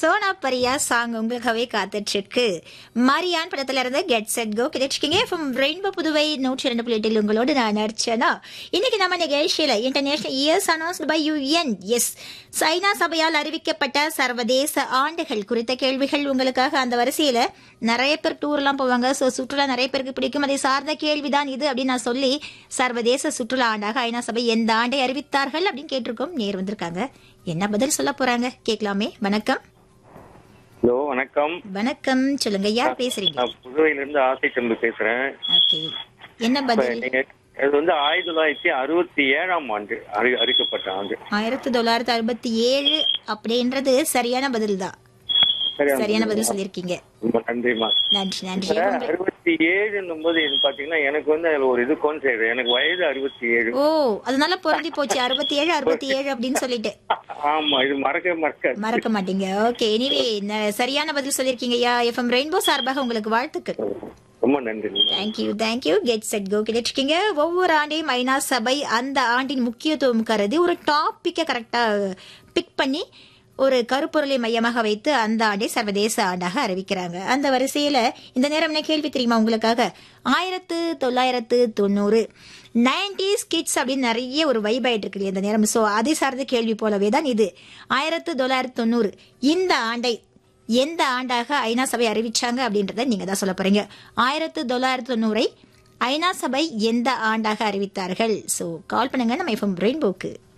Sona பரியா song உங்களுக்காகவே காத்துட்டு இருக்கு மரியான் படத்துல இருந்து கெட் செட் கோ கிடைச்சிக்கிங்க ஃப்ரம் ரெயின்போ புதுவை நூற்றி இரண்டு புள்ளி எட்டில் உங்களோடு நான் அர்ச்சனா இன்னைக்கு நம்ம நிகழ்ச்சியில international years announced by UN எஸ் சைனா சபையால் அறிவிக்கப்பட்ட சர்வதேச ஆண்டுகள் குறித்த கேள்விகள் உங்களுக்காக அந்த வரிசையில நிறைய பேர் டூர்லாம் போவாங்க ஸோ சுற்றுலா நிறைய பேருக்கு பிடிக்கும் அதை சார்ந்த கேள்விதான் இது அப்படின்னு நான் சொல்லி சர்வதேச சுற்றுலா ஆண்டாக ஐநா சபை எந்த ஆண்டை அறிவித்தார்கள் அப்படின்னு கேட்டிருக்கோம் நேர் வந்திருக்காங்க என்ன பதில் சொல்ல போறாங்க கேட்கலாமே வணக்கம் ஹலோ வணக்கம் வணக்கம் சொல்லுங்க யார் பேசுறீங்க நான் புதுவையில இருந்து ஆசை தம்பி பேசுறேன் ஓகே என்ன இப்ப பதில் நீங்க இது வந்து ஆயிரத்தி தொள்ளாயிரத்தி அறுபத்தி ஏழாம் ஆண்டு அறி அறிக்கப்பட்ட ஆண்டு ஆயிரத்தி தொள்ளாயிரத்தி அறுபத்தி ஏழு அப்படின்றது சரியான பதில் தான் சரியா? சரியான பதில் சொல்லியிருக்கீங்க ரொம்ப நன்றிமா நன்றி நன்றி அறுபத்தி ஏழுன்னும் போது இது பாத்தீங்கன்னா எனக்கு வந்து அதுல ஒரு இது கோன்சைடு எனக்கு வயது அறுபத்தி ஏழு ஓ அதனால பொருந்தி போச்சு அறுபத்தி ஏழு அறுபத்தி ஏழு அப்படின்னு சொல்லிட்டு ஆமா இது மறக்க மறக்காது மறக்க மாட்டீங்க ஓகே எனிவே சரியான பதில் சொல்லியிருக்கீங்க யா எஃப்எம் ரெயின்போ சார்பாக உங்களுக்கு வாழ்த்துக்கள் ரொம்ப நன்றி thank you thank you get set go கிடைச்சிருக்கீங்க ஒவ்வொரு ஆண்டையும் ஐநா சபை அந்த ஆண்டின் முக்கியத்துவம் கருதி ஒரு டாப்பிக்கை கரெக்டாக பிக் பண்ணி ஒரு கருப்பொருளை மையமாக வைத்து அந்த ஆண்டை சர்வதேச ஆண்டாக அறிவிக்கிறாங்க அந்த வரிசையில இந்த நேரம் என்ன கேள்வி தெரியுமா உங்களுக்காக ஆயிரத்து தொள்ளாயிரத்து தொண்ணூறு நைன்டிஸ் கிட்ஸ் அப்படின்னு நிறைய ஒரு வைப் ஆயிட்டு இருக்கு இல்லையா இந்த நேரம் ஸோ அதை சார்ந்த கேள்வி போலவே தான் இது ஆயிரத்து தொள்ளாயிரத்து தொண்ணூறு இந்த ஆண்டை எந்த ஆண்டாக ஐநா சபை அறிவிச்சாங்க அப்படின்றத நீங்க தான் சொல்ல போறீங்க ஆயிரத்து தொள்ளாயிரத்து தொண்ணூறை ஐநா சபை எந்த ஆண்டாக அறிவித்தார்கள் ஸோ கால் பண்ணுங்க நம்ம எஃப்எம் ரெயின்போக்கு